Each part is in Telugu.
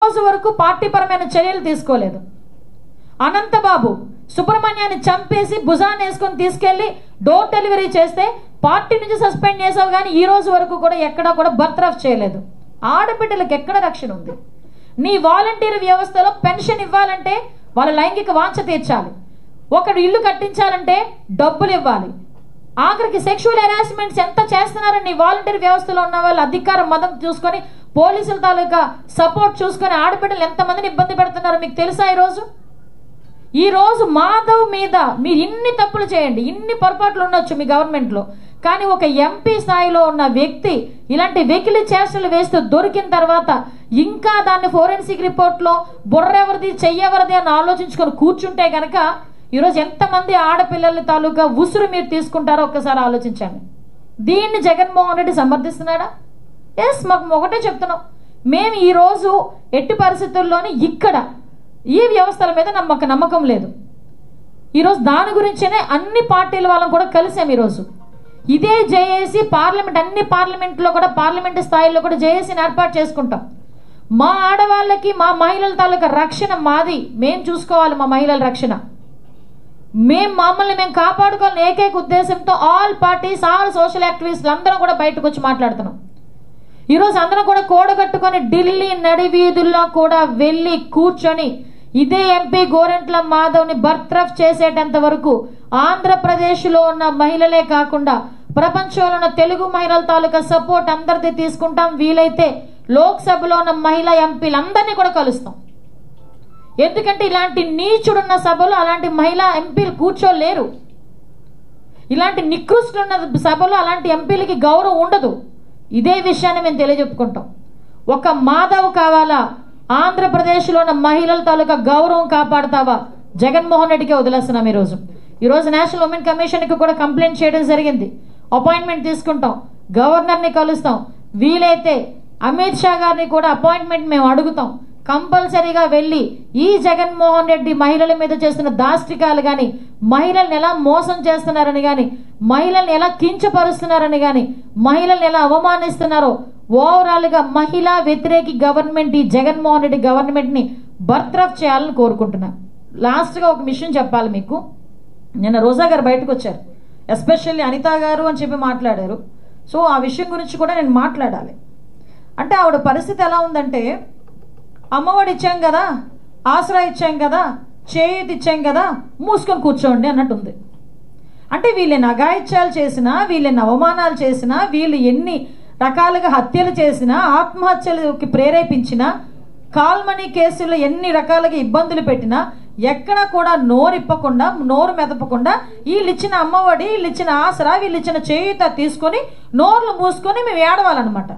రోజు వరకు పార్టీపరమైన చర్యలు తీసుకోలేదు అనంతబాబు సుబ్రహ్మణ్యాన్ని చంపేసి భుజాన్ని వేసుకొని తీసుకెళ్లి డోర్ డెలివరీ చేస్తే పార్టీ నుంచి సస్పెండ్ చేసావు కానీ ఈ రోజు వరకు కూడా ఎక్కడా కూడా బర్త్రఫ్ చేయలేదు ఆడబిడ్డలకు ఎక్కడ రక్షణ ఉంది నీ వాలంటీర్ వ్యవస్థలో పెన్షన్ ఇవ్వాలంటే వాళ్ళ లైంగిక వాంఛ తీర్చాలి ఒకడు ఇల్లు కట్టించాలంటే డబ్బులు ఇవ్వాలి ఆఖరికి సెక్షువల్ హెరాస్మెంట్స్ ఎంత చేస్తున్నారని నీ వాలంటీర్ వ్యవస్థలో ఉన్న వాళ్ళు అధికారం మదం చూసుకొని పోలీసుల తాలూకా సపోర్ట్ చూసుకొని ఆడబిడ్డలు ఎంతమందిని ఇబ్బంది పెడుతున్నారో మీకు తెలుసా ఈరోజు ఈ రోజు మాధవ్ మీద మీరు ఇన్ని తప్పులు చేయండి ఇన్ని పొరపాట్లు ఉండొచ్చు మీ గవర్నమెంట్లో కానీ ఒక ఎంపీ స్థాయిలో ఉన్న వ్యక్తి ఇలాంటి వెకిలి చేష్టలు వేస్తూ దొరికిన తర్వాత ఇంకా దాన్ని ఫోరెన్సిక్ రిపోర్ట్లో బుర్ర ఎవరిది చెయ్యెవరిది అని ఆలోచించుకొని కూర్చుంటే గనక ఈరోజు ఎంతమంది ఆడపిల్లల తాలూకా ఉసురు మీరు తీసుకుంటారో ఒక్కసారి ఆలోచించండి దీన్ని జగన్మోహన్ రెడ్డి సమర్థిస్తున్నాడా ఎస్ మాకు ఒకటే చెప్తున్నాం మేము ఈ రోజు ఎట్టి పరిస్థితుల్లోని ఇక్కడ ఈ వ్యవస్థల మీద నమ్మక నమ్మకం లేదు ఈరోజు దాని గురించేనే అన్ని పార్టీల వాళ్ళని కూడా కలిసాం ఈరోజు ఇదే జేఏసీ పార్లమెంట్ అన్ని పార్లమెంట్లో కూడా పార్లమెంట్ స్థాయిలో కూడా జేఏసీని ఏర్పాటు చేసుకుంటాం మా ఆడవాళ్ళకి మా మహిళల తాలూకా రక్షణ మాది మేం చూసుకోవాలి మా మహిళల రక్షణ మేం మమ్మల్ని మేము కాపాడుకోవాలని ఏకైక ఉద్దేశంతో ఆల్ పార్టీస్ ఆల్ సోషల్ యాక్టివిస్టులు అందరం కూడా బయటకు వచ్చి మాట్లాడుతున్నాం ఈరోజు అందరం కూడా కూడగట్టుకొని ఢిల్లీ నడి వీధుల్లో కూడా వెళ్ళి కూర్చొని ఇదే ఎంపీ గోరెంట్ల మాధవ్ని బర్త్రఫ్ చేసేటంత వరకు ఆంధ్రప్రదేశ్లో ఉన్న మహిళలే కాకుండా ప్రపంచంలో ఉన్న తెలుగు మహిళల తాలూకా సపోర్ట్ అందరిది తీసుకుంటాం వీలైతే లోక్సభలో ఉన్న మహిళా ఎంపీలందరినీ కూడా కలుస్తాం ఎందుకంటే ఇలాంటి నీచుడున్న సభలో అలాంటి మహిళా ఎంపీలు కూర్చోలేరు ఇలాంటి నికృష్టున్న సభలో అలాంటి ఎంపీలకి గౌరవం ఉండదు ఇదే విషయాన్ని మేము తెలియజెప్పుకుంటాం ఒక మాధవ్ కావాలా ఆంధ్రప్రదేశ్లో ఉన్న మహిళల తాలూకా గౌరవం కాపాడతావా జగన్మోహన్ రెడ్డికే వదిలేస్తున్నాం ఈరోజు ఈరోజు నేషనల్ ఉమెన్ కమిషన్కి కూడా కంప్లైంట్ చేయడం జరిగింది అపాయింట్మెంట్ తీసుకుంటాం గవర్నర్ని కలుస్తాం వీలైతే అమిత్ షా గారిని కూడా అపాయింట్మెంట్ మేము అడుగుతాం కంపల్సరీగా వెళ్ళి ఈ జగన్మోహన్ రెడ్డి మహిళల మీద చేస్తున్న దాష్టికాలు కానీ మహిళల్ని ఎలా మోసం చేస్తున్నారని కానీ మహిళల్ని ఎలా కించపరుస్తున్నారని కానీ మహిళల్ని ఎలా అవమానిస్తున్నారో ఓవరాల్గా మహిళా వ్యతిరేకి గవర్నమెంట్ ఈ జగన్మోహన్ రెడ్డి గవర్నమెంట్ని బర్త్రఫ్ చేయాలని కోరుకుంటున్నాను లాస్ట్గా ఒక విషయం చెప్పాలి మీకు నిన్న రోజా గారు బయటకు వచ్చారు ఎస్పెషల్లీ అనిత గారు అని చెప్పి మాట్లాడారు సో ఆ విషయం గురించి కూడా నేను మాట్లాడాలి అంటే ఆవిడ పరిస్థితి ఎలా ఉందంటే అమ్మఒడి ఇచ్చాం కదా ఆసరా ఇచ్చాం కదా చేయూతి ఇచ్చాం కదా మూసుకొని కూర్చోండి అన్నట్టుంది అంటే వీళ్ళని అఘాయిత్యాలు చేసినా వీళ్ళని అవమానాలు చేసినా వీళ్ళు ఎన్ని రకాలుగా హత్యలు చేసినా ఆత్మహత్యలకి ప్రేరేపించినా కాల్మనీ కేసులో ఎన్ని రకాలుగా ఇబ్బందులు పెట్టినా ఎక్కడ కూడా నోరు ఇప్పకుండా నోరు మెదపకుండా వీళ్ళు ఇచ్చిన అమ్మఒడి వీళ్ళు ఇచ్చిన ఆసరా వీళ్ళు ఇచ్చిన చేయూత తీసుకొని నోర్లు మూసుకొని మేము ఏడవాలన్నమాట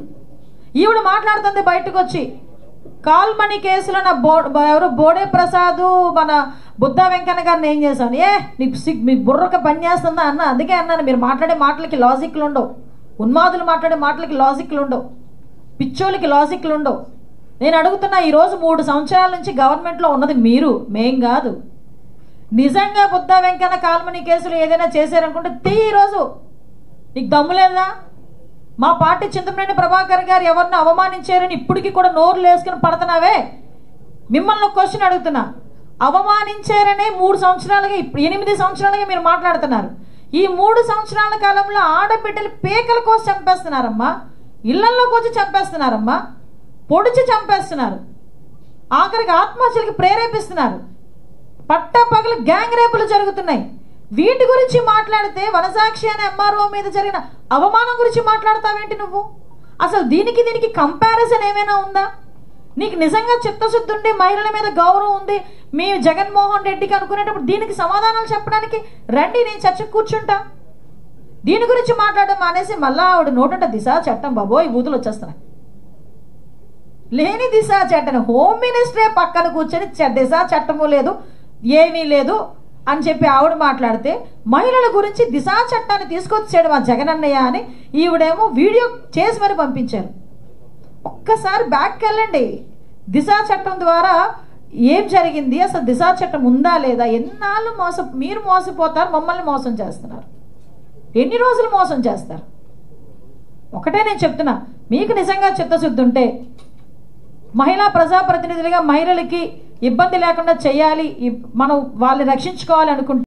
ఈవిడ మాట్లాడుతుంది బయటకు వచ్చి కాల్మణి కేసులో నా బో ఎవరు బోడే ప్రసాద్ మన బుద్ధా వెంకన్న గారిని ఏం చేశాను ఏ నీకు సిగ్ మీ బుర్రక పని చేస్తుందా అన్న అందుకే అన్నాను మీరు మాట్లాడే మాటలకి లాజిక్లు ఉండవు ఉన్మాదులు మాట్లాడే మాటలకి లాజిక్లు ఉండవు పిచ్చోళ్ళకి లాజిక్లు ఉండవు నేను అడుగుతున్నా ఈరోజు మూడు సంవత్సరాల నుంచి గవర్నమెంట్లో ఉన్నది మీరు మేం కాదు నిజంగా బుద్ధా వెంకన్న కాల్మణి కేసులు ఏదైనా చేశారనుకుంటే తీ ఈరోజు నీకు దమ్ము లేదా మా పార్టీ చింతమనేని ప్రభాకర్ గారు ఎవరిని అవమానించారని ఇప్పటికీ కూడా నోరు వేసుకుని పడుతున్నావే మిమ్మల్ని ఒక క్వశ్చన్ అడుగుతున్నా అవమానించారనే మూడు సంవత్సరాలుగా ఇప్పుడు ఎనిమిది సంవత్సరాలుగా మీరు మాట్లాడుతున్నారు ఈ మూడు సంవత్సరాల కాలంలో ఆడబిడ్డలు పేకల కోసం చంపేస్తున్నారమ్మా ఇళ్లల్లోకి వచ్చి చంపేస్తున్నారమ్మా పొడిచి చంపేస్తున్నారు ఆఖరికి ఆత్మహత్యలకు ప్రేరేపిస్తున్నారు పట్టపగలు గ్యాంగ్ రేపులు జరుగుతున్నాయి వీటి గురించి మాట్లాడితే వనసాక్షి అనే ఎంఆర్ఓ మీద జరిగిన అవమానం గురించి మాట్లాడతావేంటి నువ్వు అసలు దీనికి దీనికి కంపారిజన్ ఏమైనా ఉందా నీకు నిజంగా చిత్తశుద్ధి ఉండి మహిళల మీద గౌరవం ఉంది మీ జగన్మోహన్ రెడ్డికి అనుకునేటప్పుడు దీనికి సమాధానాలు చెప్పడానికి రండి నేను చర్చకు కూర్చుంటా దీని గురించి మాట్లాడడం మానేసి మళ్ళా ఆవిడ నోటంట దిశ చట్టం బాబోయ్ బూతులు వచ్చేస్తున్నాయి లేని దిశ చట్టం హోమ్ మినిస్టరే పక్కన కూర్చొని చ- దిశ చట్టము లేదు ఏమీ లేదు అని చెప్పి ఆవిడ మాట్లాడితే మహిళల గురించి దిశా చట్టాన్ని తీసుకొచ్చాడు మా జగనన్నయ్య అని ఈవిడేమో వీడియో చేసి మరి పంపించారు ఒక్కసారి బ్యాక్కి వెళ్ళండి దిశా చట్టం ద్వారా ఏం జరిగింది అసలు దిశా చట్టం ఉందా లేదా ఎన్నాళ్ళు మోస మీరు మోసపోతారు మమ్మల్ని మోసం చేస్తున్నారు ఎన్ని రోజులు మోసం చేస్తారు ఒకటే నేను చెప్తున్నా మీకు నిజంగా చిత్తశుద్ధి ఉంటే మహిళా ప్రజాప్రతినిధులుగా మహిళలకి ఇబ్బంది లేకుండా చేయాలి ఇ- మనం వాళ్ళని రక్షించుకోవాలి అనుకుంటే